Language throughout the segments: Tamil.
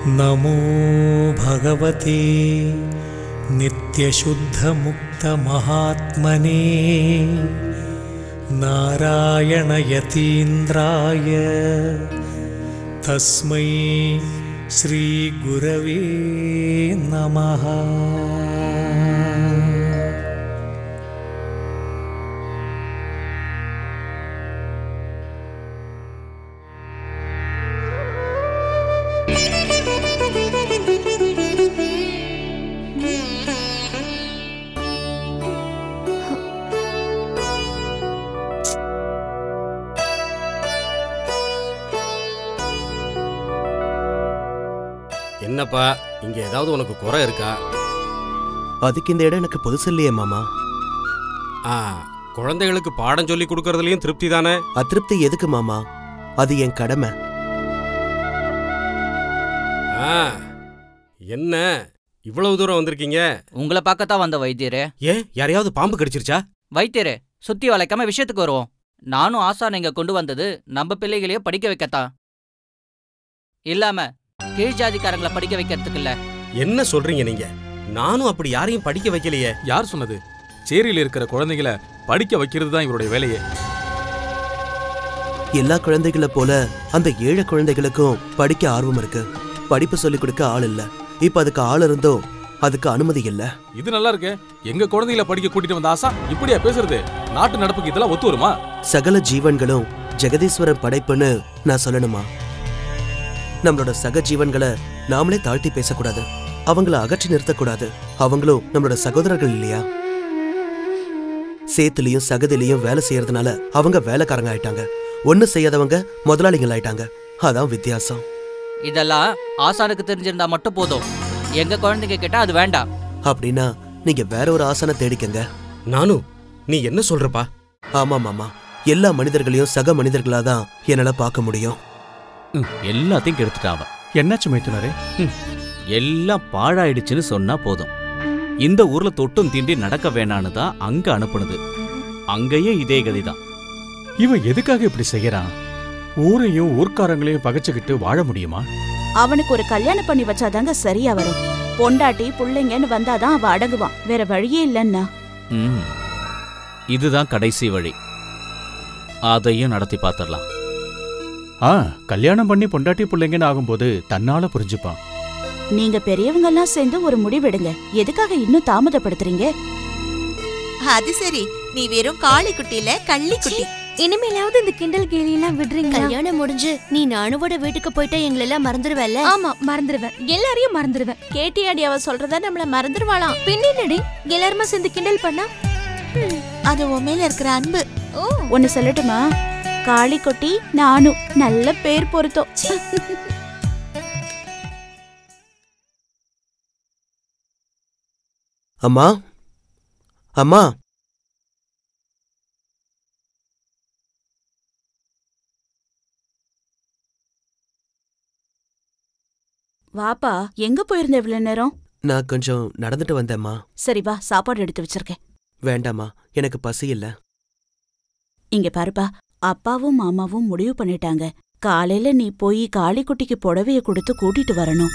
नमो भगवते नित्यशुद्धमुक्तमहात्मने नारायणयतीन्द्राय तस्मै श्रीगुरवे नमः என்னப்பா இங்க ஏதாவது உனக்கு குறை இருக்கா அதுக்கு இந்த இடம் எனக்கு புதுசு இல்லையே மாமா ஆ குழந்தைகளுக்கு பாடம் சொல்லி கொடுக்கறதுலயும் திருப்தி தானே அதிருப்தி எதுக்கு மாமா அது என் கடமை ஆ என்ன இவ்வளவு தூரம் வந்திருக்கீங்க உங்களை பார்க்கத்தான் வந்த வைத்தியரே ஏன் யாரையாவது பாம்பு கடிச்சிருச்சா வைத்தியரே சுத்தி வளைக்காம விஷயத்துக்கு வருவோம் நானும் ஆசான் இங்க கொண்டு வந்தது நம்ம பிள்ளைகளையும் படிக்க வைக்கத்தான் இல்லாம கீழ் ஜாதிக்காரங்களை படிக்க வைக்கிறதுக்கு இல்ல என்ன சொல்றீங்க நீங்க நானும் அப்படி யாரையும் படிக்க வைக்கலையே யார் சொன்னது சேரியில் இருக்கிற குழந்தைகளை படிக்க வைக்கிறது தான் இவருடைய வேலையே எல்லா குழந்தைகளை போல அந்த ஏழை குழந்தைகளுக்கும் படிக்க ஆர்வம் இருக்கு படிப்பு சொல்லிக் கொடுக்க ஆள் இல்ல இப்ப அதுக்கு ஆள் இருந்தும் அதுக்கு அனுமதி இல்ல இது நல்லா இருக்கு எங்க குழந்தைகளை படிக்க கூட்டிட்டு வந்த ஆசா இப்படியா பேசுறது நாட்டு நடப்புக்கு இதெல்லாம் ஒத்து வருமா சகல ஜீவன்களும் ஜெகதீஸ்வரன் படைப்புன்னு நான் சொல்லணுமா நம்மளோட சக ஜீவன்களை நாமளே தாழ்த்தி பேசக்கூடாது அவங்கள அகற்றி நிறுத்தக்கூடாது அவங்களும் நம்மளோட சகோதரர்கள் இல்லையா சேத்துலயும் சகதிலையும் வேலை செய்யறதுனால அவங்க வேலைக்காரங்க ஆயிட்டாங்க ஒண்ணு செய்யாதவங்க முதலாளிகள் ஆயிட்டாங்க அதான் வித்தியாசம் இதெல்லாம் ஆசானுக்கு தெரிஞ்சிருந்தா மட்டும் போதும் எங்க குழந்தைங்க கிட்ட அது வேண்டாம் அப்படின்னா நீங்க வேற ஒரு ஆசனை தேடிக்கங்க நானும் நீ என்ன சொல்றப்பா ஆமா மாமா எல்லா மனிதர்களையும் சக மனிதர்களா தான் என்னால பார்க்க முடியும் ம், எல்லாத்தையும் கெடுத்துட்டாவ என்னாச்சு மைத்துனரே எல்லாம் பாழாயிடுச்சுன்னு சொன்னா போதும் இந்த ஊர்ல தொட்டும் தீண்டி நடக்க வேணான்னு தான் அங்க அனுப்புனது அங்கேயே இதே கதிதான் இவன் எதுக்காக இப்படி செய்யறான் ஊரையும் ஊர்க்காரங்களையும் பகைச்சுக்கிட்டு வாழ முடியுமா அவனுக்கு ஒரு கல்யாணம் பண்ணி வச்சாதாங்க சரியா வரும் பொண்டாட்டி புள்ளைங்கன்னு வந்தாதான் அவ அடங்குவான் வேற வழியே இல்லன்னா ம் இதுதான் கடைசி வழி அதையும் நடத்தி பார்த்துடலாம் ஆ கல்யாணம் பண்ணி பொண்டாட்டி பிள்ளைங்கன்னு ஆகும்போது தன்னால புரிஞ்சுப்பான் நீங்க பெரியவங்க எல்லாம் சேர்ந்து ஒரு முடிவெடுங்க எதுக்காக இன்னும் தாமதப்படுத்துறீங்க அது சரி நீ வெறும் காளி குட்டில கள்ளி குட்டி இனிமேலாவது இந்த கிண்டல் கேலியெல்லாம் விடுறீங்க கல்யாணம் முடிஞ்சு நீ நானுவோட வீட்டுக்கு போயிட்டா எங்களெல்லாம் மறந்துடுவல்ல ஆமா மறந்துடுவேன் எல்லாரையும் மறந்துடுவேன் கேட்டியாடி அவ சொல்றத நம்மள மறந்துடுவாளாம் பின்னடி எல்லாருமா சேர்ந்து கிண்டல் பண்ணா அது உன் மேல இருக்கிற அன்பு ஓ ஒன்னு சொல்லட்டுமா காளி கொட்டி நானும் நல்ல பேர் பொருத்தம் அம்மா அம்மா வாப்பா எங்க போயிருந்த இவ்வளவு நேரம் நான் கொஞ்சம் நடந்துட்டு வந்தேம்மா சரி வா சாப்பாடு எடுத்து வச்சிருக்கேன் வேண்டாம்மா எனக்கு பசி இல்ல இங்க பாருப்பா அப்பாவும் மாமாவும் முடிவு பண்ணிட்டாங்க காலையில நீ போய் காளிக்குட்டிக்கு புடவைய கொடுத்து கூட்டிட்டு வரணும்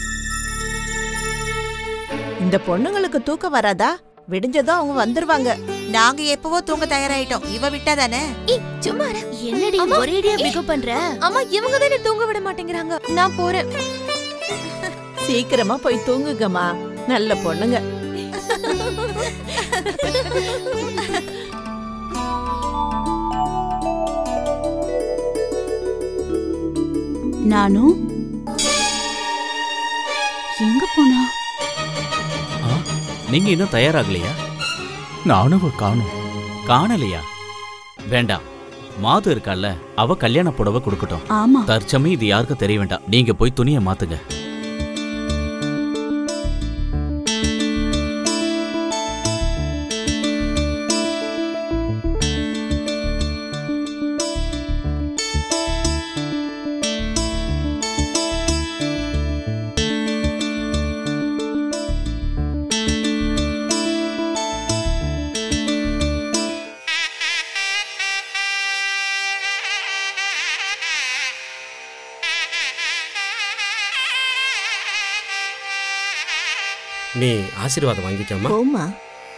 இந்த பொண்ணுங்களுக்கு தூக்கம் வராதா விடிஞ்சதும் அவங்க வந்துருவாங்க நாங்க எப்பவோ தூங்க தயாராயிட்டோம் இவ விட்டா தானே ஏய் சும்மா இரு. என்னடி அம்மா, ஒரேடியா ஏய். பிகப் பண்ற அம்மா இவங்க தானே தூங்க விட மாட்டேங்கிறாங்க நான் போறேன் சீக்கிரமா போய் தூங்குங்கம்மா நல்ல பொண்ணுங்க நானும் எங்க போனா நீங்க இன்னும் தயாராகலையா நானும் அவ காணும் காணலையா வேண்டாம் மாது இருக்கால்ல அவ கல்யாண புடவை கொடுக்கட்டும் ஆமா தற்சமயம் இது யாருக்கும் தெரிய வேண்டாம் நீங்க போய் துணியை மாத்துங்க நீ ஆசீர்வாதம் வாங்கிக்கம்மா போம்மா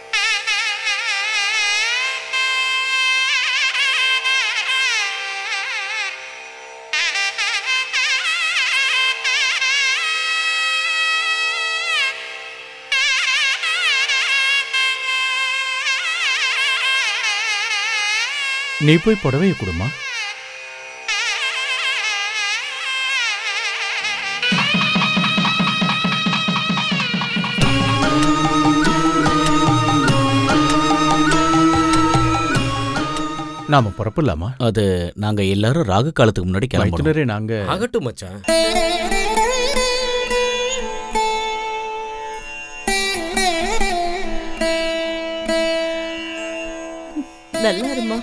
நீ போய் புடவைய கொடுமா நாம புறப்படலாமா அது நாங்க எல்லாரும் ராகு காலத்துக்கு முன்னாடி கிளம்பணும் மைத்துனரே நாங்க ஆகட்டும் மச்சான் நல்லா இருமா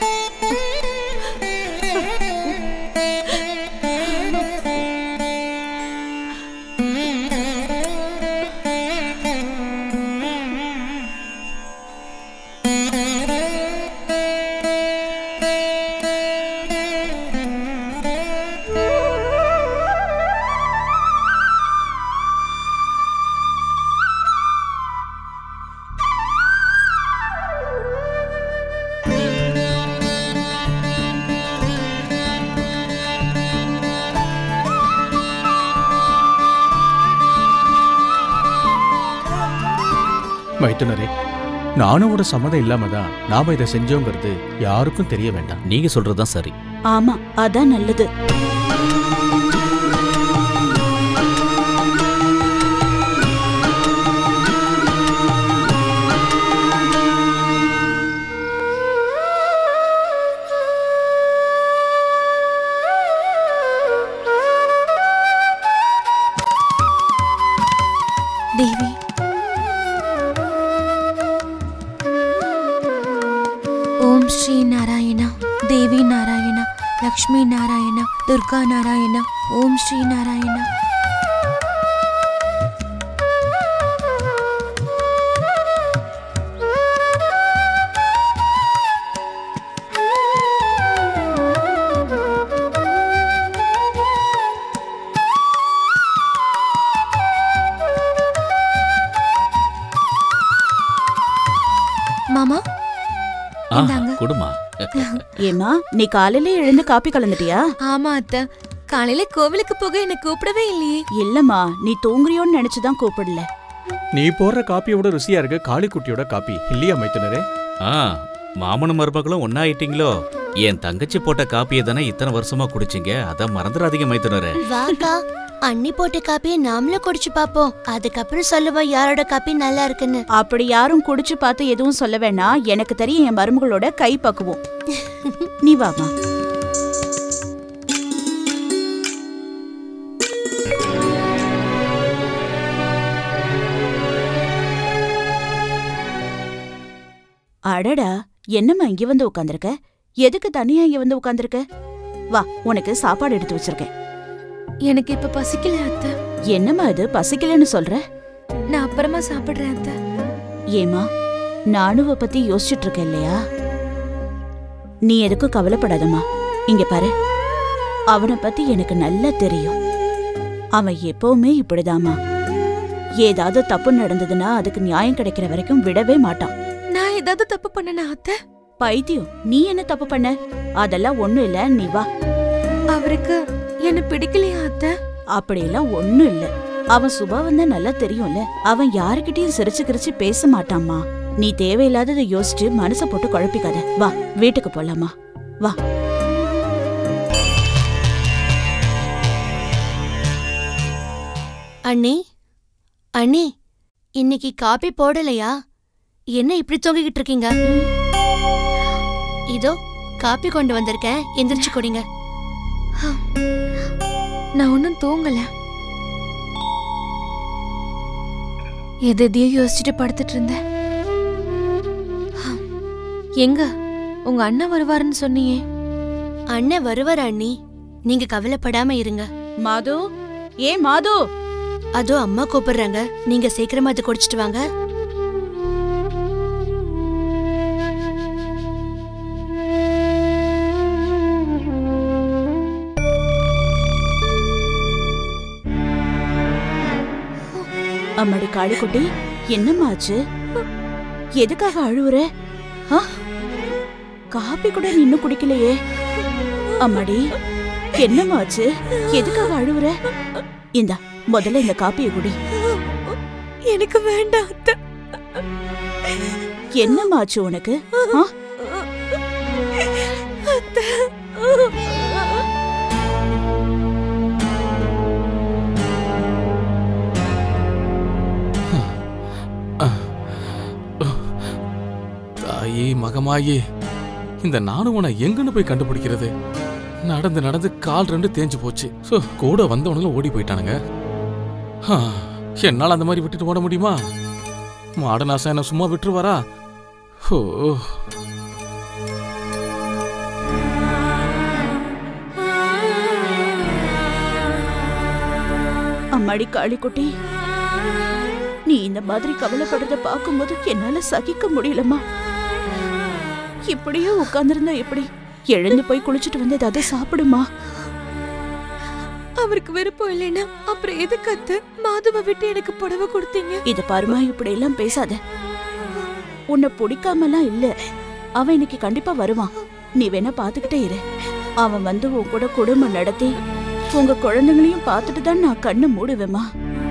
மைத்துனரே நானுவோட சம்மதம் இல்லாம தான் நாம இதை செஞ்சோங்கிறது யாருக்கும் தெரிய வேண்டாம் நீங்க சொல்றதுதான் சரி ஆமா அதான் நல்லது தேவி ஓம் ஸ்ரீ நாராயண தேவி நாராயண லக்ஷ்மி நாராயண துர்கா நாராயண ஓம் ஸ்ரீ நாராயண மாமா ஆ, இந்தாங்க. கொடுமா ஏமா நீ காலையில எழுந்து காப்பி கலந்துட்டியா ஆமா அத்தை காலையில கோவிலுக்கு போக என்ன கூப்பிடவே இல்லையே இல்லம்மா நீ தூங்குறியோன்னு நினைச்சுதான் கூப்பிடல நீ போடுற காப்பியோட ருசியா இருக்கு காளிக்குட்டியோட காப்பி இல்லையா மைத்துனரே ஆ மாமனும் மருமகளும் ஒன்னாயிட்டீங்களோ என் தங்கச்சி போட்ட காப்பியை தானே இத்தனை வருஷமா குடிச்சீங்க அதான் மறந்துடாதீங்க மைத்துனரே வாக்கா அண்ணி போட்ட காப்பியை நாமளும் குடிச்சு பாப்போம் அதுக்கப்புறம் சொல்லுவோம் யாரோட காப்பி நல்லா இருக்குன்னு அப்படி யாரும் குடிச்சு பார்த்து எதுவும் சொல்ல வேணாம் எனக்கு தெரியும் என் மருமகளோட கை பக்குவோம் நீ வாமா அடடா என்னம்மா இங்க வந்து உட்காந்துருக்க எதுக்கு தனியா இங்க வந்து உட்காந்துருக்க வா உனக்கு சாப்பாடு எடுத்து வச்சிருக்கேன் எனக்கு இப்ப பசிக்கல அத்தை என்னம்மா இது பசிக்கலன்னு சொல்ற நான் அப்புறமா சாப்பிடுறேன் அத்தை ஏமா நானுவ பத்தி யோசிச்சுட்டு இருக்க இல்லையா நீ எதுக்கும் கவலைப்படாதம்மா இங்க பாரு அவனை பத்தி எனக்கு நல்லா தெரியும் அவன் எப்பவுமே இப்படிதாம்மா ஏதாவது தப்பு நடந்ததுன்னா அதுக்கு நியாயம் கிடைக்கிற வரைக்கும் விடவே மாட்டான் நான் ஏதாவது தப்பு பண்ணனா அத்தை பைத்தியம் நீ என்ன தப்பு பண்ண அதெல்லாம் ஒண்ணும் இல்ல நீ வா அவருக்கு என்ன பிடிக்கலையா அத்தை அப்படியெல்லாம் ஒண்ணும் இல்ல அவன் சுபாவம் தான் நல்லா தெரியும்ல அவன் யாருக்கிட்டயும் சிரிச்சு கிரிச்சு பேச மாட்டாம்மா நீ தேவையில்லாததை யோசிச்சு மனச போட்டு குழப்பிக்காத வா வீட்டுக்கு போலாமா வா அண்ணி அண்ணி இன்னைக்கு காப்பி போடலையா என்ன இப்படி தொங்கிக்கிட்டு இருக்கீங்க இதோ காப்பி கொண்டு வந்திருக்கேன் எந்திரிச்சு குடிங்க நான் ஒன்னும் தூங்கல எது எதையோ யோசிச்சுட்டு படுத்துட்டு இருந்தேன் எங்க உங்க அண்ணன் வருவாருன்னு சொன்னியே அண்ணன் வருவார் அண்ணி நீங்க கவலைப்படாம இருங்க மாது ஏ மாது அதோ அம்மா கூப்பிடுறாங்க நீங்க சீக்கிரமா அதை குடிச்சிட்டு வாங்க அம்மாடி காளிக்குட்டி என்னம்மா ஆச்சு எதுக்காக அழுவுற ஆ? காப்பி கூட நீ இன்னும் குடிக்கலையே அம்மாடி என்னம்மா ஆச்சு எதுக்காக அழுவுற இந்தா முதல்ல இந்த காப்பியை குடி எனக்கு வேண்டாம் அத்தை என்னம்மா ஆச்சு உனக்கு ஆ? அத்தை தாயே மகமாயே இந்த நானுவனை எங்கன்னு போய் கண்டுபிடிக்கிறது நடந்து நடந்து கால் ரெண்டு தேஞ்சு போச்சு சோ கூட வந்தவனுங்களும் ஓடி போயிட்டானுங்க ஹா, என்னால அந்த மாதிரி விட்டுட்டு ஓட முடியுமா மாடனாசா என்ன சும்மா விட்டுருவாரா ஓ அம்மாடி காளிக்குட்டி நீ இந்த மாதிரி கவலைப்படுறத பார்க்கும்போது என்னால சகிக்க முடியலம்மா இப்படியே உட்கார்ந்திருந்தா எப்படி எழுந்து போய் குளிச்சுட்டு வந்து ஏதாவது சாப்பிடுமா அவருக்கு விருப்பம் இல்லைன்னா அப்புறம் எதுக்கு அத்தை மாதுவை விட்டு எனக்கு புடவை கொடுத்தீங்க இத பாருமா இப்படி எல்லாம் பேசாத உன்னை பிடிக்காமலாம் இல்ல அவன் இன்னைக்கு கண்டிப்பா வருவான் நீ வேணா பாத்துக்கிட்டே இரு அவன் வந்து உன் கூட குடும்பம் நடத்தி உங்க குழந்தைங்களையும் பார்த்துட்டு தான் நான் கண்ணை மூடுவேம்மா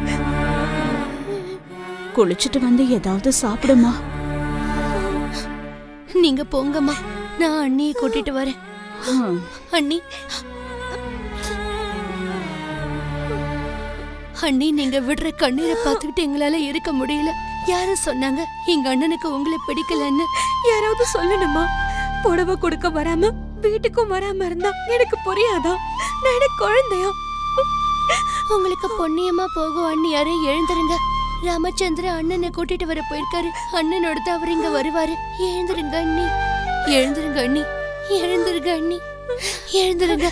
குளிச்சுட்டு வந்து ஏதாவது சாப்பிடுமா நீங்க போங்கம்மா நான் அண்ணியை கூட்டிட்டு வரேன் ஹம். அண்ணி அண்ணி நீங்க விடுற கண்ணீரை பார்த்துக்கிட்டு எங்களால இருக்க முடியல யாரும் சொன்னாங்க எங்க அண்ணனுக்கு உங்களை பிடிக்கலன்னு யாராவது சொல்லணுமா புடவை கொடுக்க வராம வீட்டுக்கும் வராம இருந்தா எனக்கு புரியாதா நான் எனக்கு குழந்தையா உங்களுக்கு பொன்னியமா போகும் அண்ணி யாரே எழுந்துருங்க ராமச்சந்திர அண்ணனை கூட்டிட்டு வர போயிருக்காரு அண்ணனோட தான் அவர் இங்க வருவாரு எழுந்துருங்க அண்ணி எழுந்துருங்க அண்ணி எழுந்துருங்க அண்ணி எழுந்துருங்க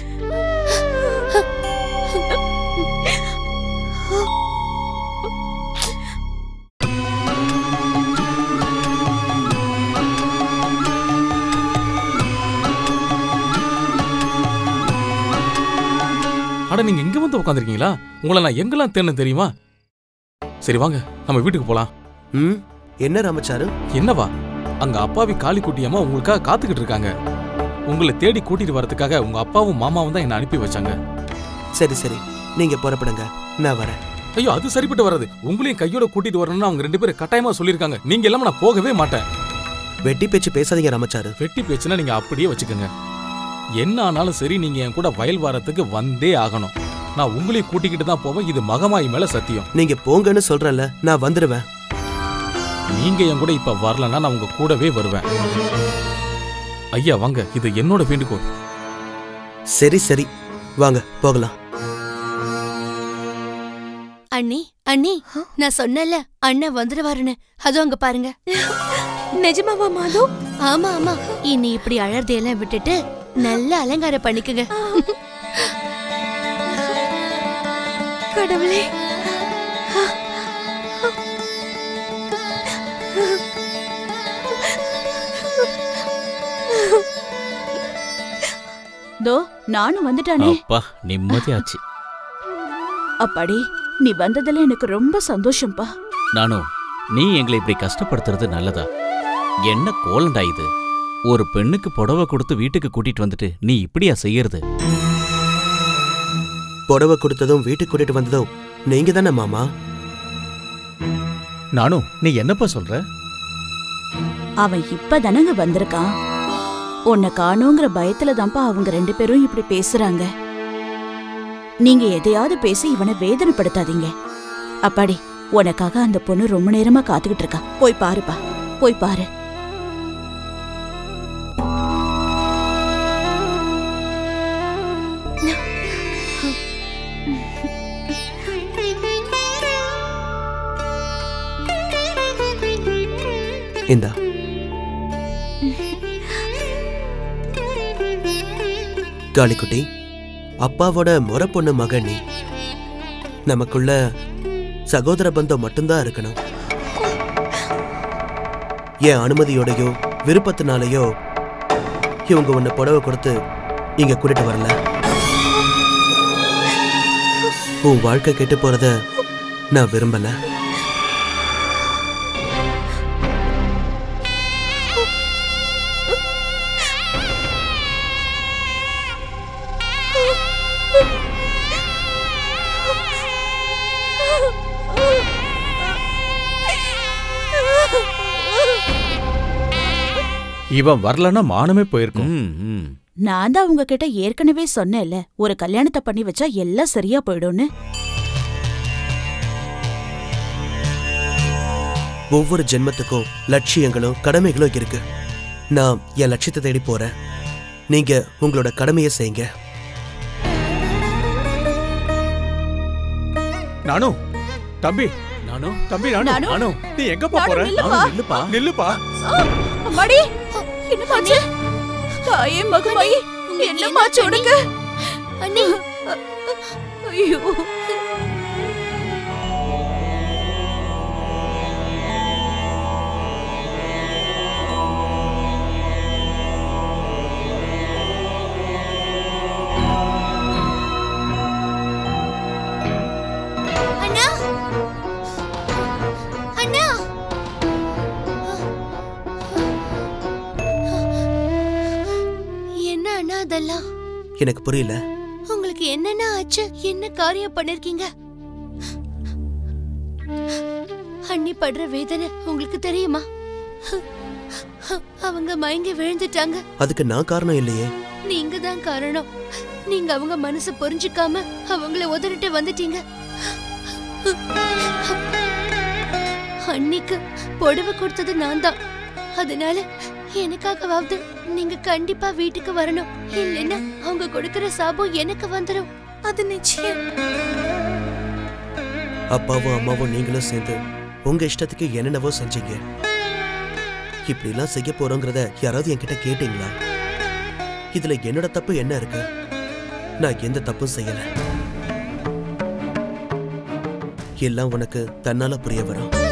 அட நீங்க இங்க வந்து உட்காந்துருக்கீங்களா உங்களை நான் எங்கெல்லாம் தேடணும் தெரியுமா சரி வாங்க நம்ம வீட்டுக்கு போலாம் ம் என்ன ராமச்சாரு என்னவா அங்க அப்பாவி காளிக்குட்டி அம்மா உங்களுக்காக காத்துக்கிட்டு இருக்காங்க உங்களை தேடி கூட்டிட்டு வரதுக்காக உங்க அப்பாவும் மாமாவும் தான் என்ன அனுப்பி வச்சாங்க சரி சரி நீங்க புறப்படுங்க நான் வரேன் ஐயோ அது சரிப்பட்டு வராது உங்களையும் கையோட கூட்டிட்டு வரணும்னு அவங்க ரெண்டு பேரும் கட்டாயமா சொல்லியிருக்காங்க நீங்க இல்லாம நான் போகவே மாட்டேன் வெட்டி பேச்சு பேசாதீங்க ராமச்சாரு வெட்டி பேச்சுன்னா நீங்க அப்படியே வச்சுக்கோங்க என்ன ஆனாலும் சரி நீங்க என் கூட வயல் வாரத்துக்கு வந்தே ஆகணும் நான் உங்களையும் கூட்டிக்கிட்டு தான் போவேன் இது மகமாயி மேல சத்தியம் நீங்க போங்கன்னு சொல்றேன்ல நான் வந்துடுவேன் நீங்க என் கூட இப்ப வரலன்னா நான் உங்க கூடவே வருவேன் ஐயா வாங்க இது என்னோட வேண்டுகோள் சரி சரி வாங்க போகலாம் அண்ணி அண்ணி நான் சொன்னல அண்ணன் வந்துருவாருன்னு அதுவும் அங்க பாருங்க நிஜமாவா மாது ஆமா ஆமா இனி இப்படி அழறதையெல்லாம் விட்டுட்டு நல்ல அலங்காரம் பண்ணிக்கங்க கடவுளே தோ நானும் வந்துட்டானே அப்பா நிம்மதியாச்சு அப்பாடி நீ வந்ததுல எனக்கு ரொம்ப சந்தோஷம்ப்பா நானும் நீ எங்களை இப்படி கஷ்டப்படுத்துறது நல்லதா என்ன கோலண்டா இது ஒரு பெண்ணுக்கு புடவை கொடுத்து வீட்டுக்கு கூட்டிட்டு வந்துட்டு நீ இப்படியா செய்யறது புடவை கொடுத்ததும் வீட்டுக்கு கூட்டிட்டு வந்ததும் நீங்க தானே மாமா நானும் நீ என்னப்பா சொல்ற அவன் இப்பதானங்க வந்திருக்கான் உன்னை காணோங்கிற பயத்துல தான்ப்பா அவங்க ரெண்டு பேரும் இப்படி பேசுறாங்க நீங்க எதையாவது பேசி இவனை வேதனைப்படுத்தாதீங்க அப்பாடி உனக்காக அந்த பொண்ணு ரொம்ப நேரமா காத்துக்கிட்டு இருக்கா போய் பாருப்பா போய் பாரு இந்தா காளிக்குட்டி அப்பாவோட முறை பொண்ணு மகன் நீ நமக்குள்ள சகோதர பந்தம் மட்டும்தான் இருக்கணும் என் அனுமதியோடையோ விருப்பத்தினாலேயோ இவங்க உன்னை புடவை கொடுத்து இங்க கூட்டிட்டு வரல உன் வாழ்க்கை கெட்டு போறத நான் விரும்பல இவன் வரலன்னா மானமே போயிருக்கும் ம், ம். நான் தான் உங்ககிட்ட ஏற்கனவே சொன்னேன்ல ஒரு கல்யாணத்தை பண்ணி வச்சா எல்லாம் சரியா போயிடும்னு ஒவ்வொரு ஜென்மத்துக்கும் லட்சியங்களும் கடமைகளும் இருக்கு நான் என் லட்சியத்தை தேடி போறேன் நீங்க உங்களோட கடமையை செய்யுங்க நானு தம்பி நானும் தம்பி நானு நானு? நானு நீ எங்கப்பா நானு, போற நில்லுப்பா. நானு, நில்லுப்பா நில்லுப்பா அம்மாடி என்னமாச்சு தாயே மகமாயி என்னமாச்சு உனக்கு அண்ணி ஐயோ அண்ணா அண்ணா என்ன அண்ணா அதெல்லாம் எனக்கு புரியல உங்களுக்கு என்னென்ன ஆச்சு என்ன காரியம் பண்ணிருக்கீங்க அண்ணி படுற வேதனை உங்களுக்கு தெரியுமா அவங்க மயங்கி விழுந்துட்டாங்க அதுக்கு நான் காரணம் இல்லையே நீங்க தான் காரணம் நீங்க அவங்க மனசு புரிஞ்சுக்காம அவங்கள உதறிட்டு வந்துட்டீங்க அன்னிக்கு புடவை கொடுத்தது நான் தான் அதனால எனக்காகவாவது நீங்க கண்டிப்பா வீட்டுக்கு வரணும் இல்லைன்னா அவங்க கொடுக்கிற சாபம் எனக்கு வந்துடும் அது நிச்சயம் அப்பாவும் அம்மாவும் நீங்களும் சேர்ந்து உங்க இஷ்டத்துக்கு என்னென்னவோ செஞ்சீங்க இப்படிலாம் செய்ய போறோங்கிறத யாராவது என்கிட்ட கேட்டீங்களா இதுல என்னோட தப்பு என்ன இருக்கு நான் எந்த தப்பும் செய்யல எல்லாம் உனக்கு தன்னால புரிய வரும்